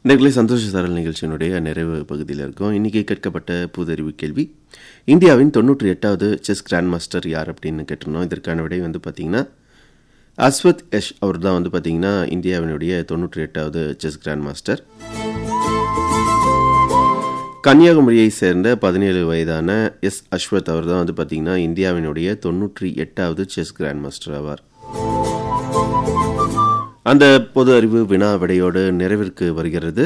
நேர்களை சந்தோஷ சாரல் நிகழ்ச்சியினுடைய நிறைவு பகுதியில் இருக்கோம் இன்றைக்கி கேட்கப்பட்ட புதறிவு கேள்வி இந்தியாவின் தொண்ணூற்றி எட்டாவது செஸ் கிராண்ட் மாஸ்டர் யார் அப்படின்னு கேட்டிருந்தோம் இதற்கான விடை வந்து பார்த்திங்கன்னா அஸ்வத் யஷ் அவர் தான் வந்து பார்த்திங்கன்னா இந்தியாவினுடைய தொண்ணூற்றி எட்டாவது செஸ் கிராண்ட் மாஸ்டர் கன்னியாகுமரியை சேர்ந்த பதினேழு வயதான எஸ் அஸ்வத் அவர் தான் வந்து பார்த்திங்கன்னா இந்தியாவினுடைய தொண்ணூற்றி எட்டாவது செஸ் கிராண்ட் மாஸ்டர் ஆவார் அந்த பொது அறிவு வினா விடையோடு நிறைவிற்கு வருகிறது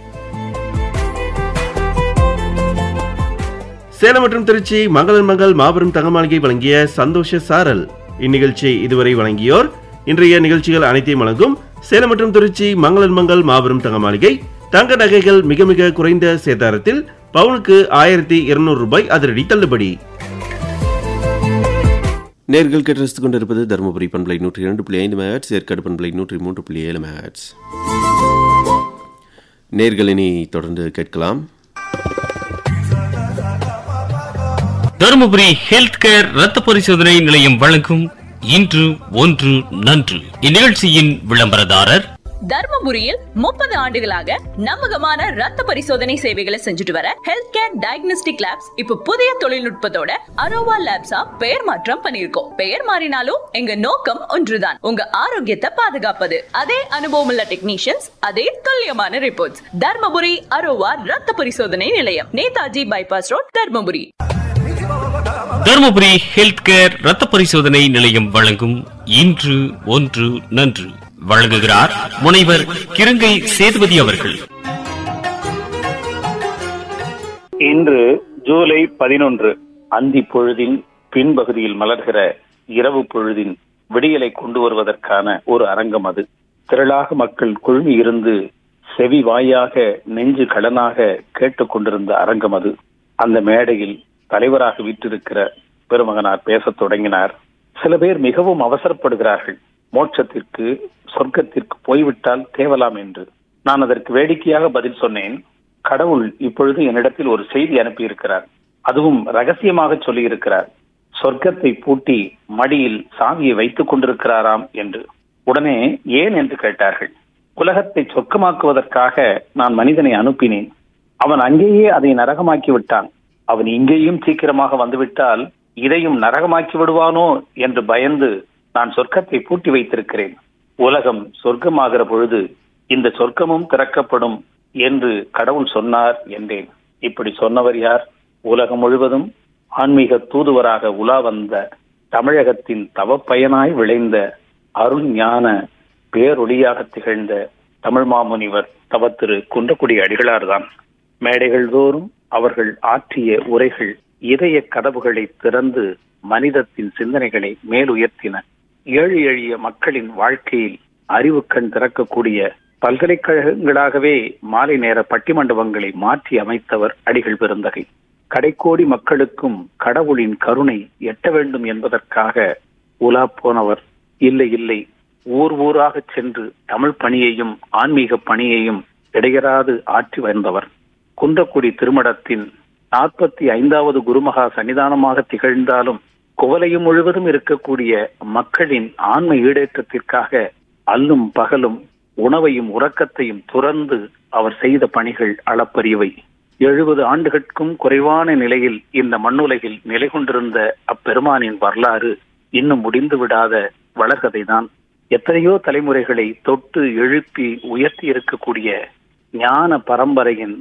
சேலம் மற்றும் திருச்சி மங்களன் மங்கள் மாபெரும் தங்கமாளிகை வழங்கிய சந்தோஷ சாரல் இந்நிகழ்ச்சியை இதுவரை வழங்கியோர் இன்றைய நிகழ்ச்சிகள் அனைத்தையும் வழங்கும் சேலம் மற்றும் திருச்சி மங்களன் மங்கள் மாபெரும் தங்கமாளிகை தங்க நகைகள் மிக மிக குறைந்த சேதாரத்தில் பவுனுக்கு ஆயிரத்தி இருநூறு ரூபாய் அதிரடி தள்ளுபடி நேர்கள் கேட்டு ரசித்துக் கொண்டிருப்பது தருமபுரி பண்பலை நூற்றி இரண்டு புள்ளி ஐந்து மெகாட்ஸ் ஏற்காடு பண்பலை நூற்றி மூன்று புள்ளி ஏழு மெகாட்ஸ் நேர்கள் இனி தொடர்ந்து கேட்கலாம் தருமபுரி ஹெல்த் கேர் ரத்த பரிசோதனை நிலையம் வழங்கும் இன்று ஒன்று நன்று இந்நிகழ்ச்சியின் விளம்பரதாரர் தர்மபுரியில் முப்பது ஆண்டுகளாக நம்பகமான ரத்த பரிசோதனை சேவைகளை செஞ்சுட்டு வர ஹெல்த் கேர் டயக்னோஸ்டிக் லேப்ஸ் இப்ப புதிய தொழில்நுட்பத்தோட அரோவா லேப்ஸா பெயர் மாற்றம் பண்ணிருக்கோம் பெயர் மாறினாலும் எங்க நோக்கம் ஒன்றுதான் உங்க ஆரோக்கியத்தை பாதுகாப்பது அதே அனுபவம் உள்ள டெக்னீஷியன்ஸ் அதே துல்லியமான ரிப்போர்ட்ஸ் தர்மபுரி அரோவா ரத்த பரிசோதனை நிலையம் Netaji bypass road Dharmapuri Dharmapuri health care ரத்த பரிசோதனை நிலையம் வழங்கும் இன்று ஒன்று நன்று வழங்குகிறார் முனைவர் கிருங்கை சேதுபதி அவர்கள் இன்று ஜூலை பதினொன்று அந்தி பொழுதின் பின்பகுதியில் மலர்கிற இரவு பொழுதின் விடியலை கொண்டு வருவதற்கான ஒரு அரங்கம் அது திரளாக மக்கள் குழுமி இருந்து செவி வாயாக நெஞ்சு கடனாக கேட்டுக்கொண்டிருந்த அரங்கம் அது அந்த மேடையில் தலைவராக வீற்றிருக்கிற பெருமகனார் பேசத் தொடங்கினார் சில பேர் மிகவும் அவசரப்படுகிறார்கள் மோட்சத்திற்கு சொர்க்கத்திற்கு போய்விட்டால் தேவலாம் என்று நான் அதற்கு வேடிக்கையாக பதில் சொன்னேன் கடவுள் இப்பொழுது என்னிடத்தில் ஒரு செய்தி அனுப்பியிருக்கிறார் அதுவும் ரகசியமாக சொல்லியிருக்கிறார் சொர்க்கத்தை பூட்டி மடியில் சாவியை வைத்துக் கொண்டிருக்கிறாராம் என்று உடனே ஏன் என்று கேட்டார்கள் உலகத்தை சொர்க்கமாக்குவதற்காக நான் மனிதனை அனுப்பினேன் அவன் அங்கேயே அதை நரகமாக்கி விட்டான் அவன் இங்கேயும் சீக்கிரமாக வந்துவிட்டால் இதையும் நரகமாக்கி விடுவானோ என்று பயந்து நான் சொர்க்கத்தை பூட்டி வைத்திருக்கிறேன் உலகம் சொர்க்கமாகிற பொழுது இந்த சொர்க்கமும் திறக்கப்படும் என்று கடவுள் சொன்னார் என்றேன் இப்படி சொன்னவர் யார் உலகம் முழுவதும் ஆன்மீக தூதுவராக உலா வந்த தமிழகத்தின் தவப்பயனாய் விளைந்த அருள் ஞான பேரொளியாக திகழ்ந்த தமிழ் மாமுனிவர் தவத்திரு குன்றக்குடி அடிகளார்தான் மேடைகள் தோறும் அவர்கள் ஆற்றிய உரைகள் இதய கதவுகளை திறந்து மனிதத்தின் சிந்தனைகளை மேலுயர்த்தின ஏழு எளிய மக்களின் வாழ்க்கையில் அறிவு கண் திறக்கக்கூடிய பல்கலைக்கழகங்களாகவே மாலை நேர பட்டிமண்டபங்களை மாற்றி அமைத்தவர் அடிகள் பெருந்தகை கடைக்கோடி மக்களுக்கும் கடவுளின் கருணை எட்ட வேண்டும் என்பதற்காக உலா போனவர் இல்லை இல்லை ஊர் ஊராக சென்று தமிழ் பணியையும் ஆன்மீக பணியையும் இடையராது ஆற்றி வந்தவர் குன்றக்குடி திருமடத்தின் நாற்பத்தி ஐந்தாவது குருமகா சன்னிதானமாக திகழ்ந்தாலும் குவலையும் முழுவதும் இருக்கக்கூடிய மக்களின் ஆன்ம ஈடேற்றத்திற்காக அல்லும் பகலும் உணவையும் உறக்கத்தையும் துறந்து அவர் செய்த பணிகள் அளப்பரியவை எழுபது ஆண்டுகளுக்கும் குறைவான நிலையில் இந்த மண்ணுலகில் நிலை கொண்டிருந்த அப்பெருமானின் வரலாறு இன்னும் முடிந்து விடாத வளர்கதைதான் எத்தனையோ தலைமுறைகளை தொட்டு எழுப்பி உயர்த்தி இருக்கக்கூடிய ஞான பரம்பரையின்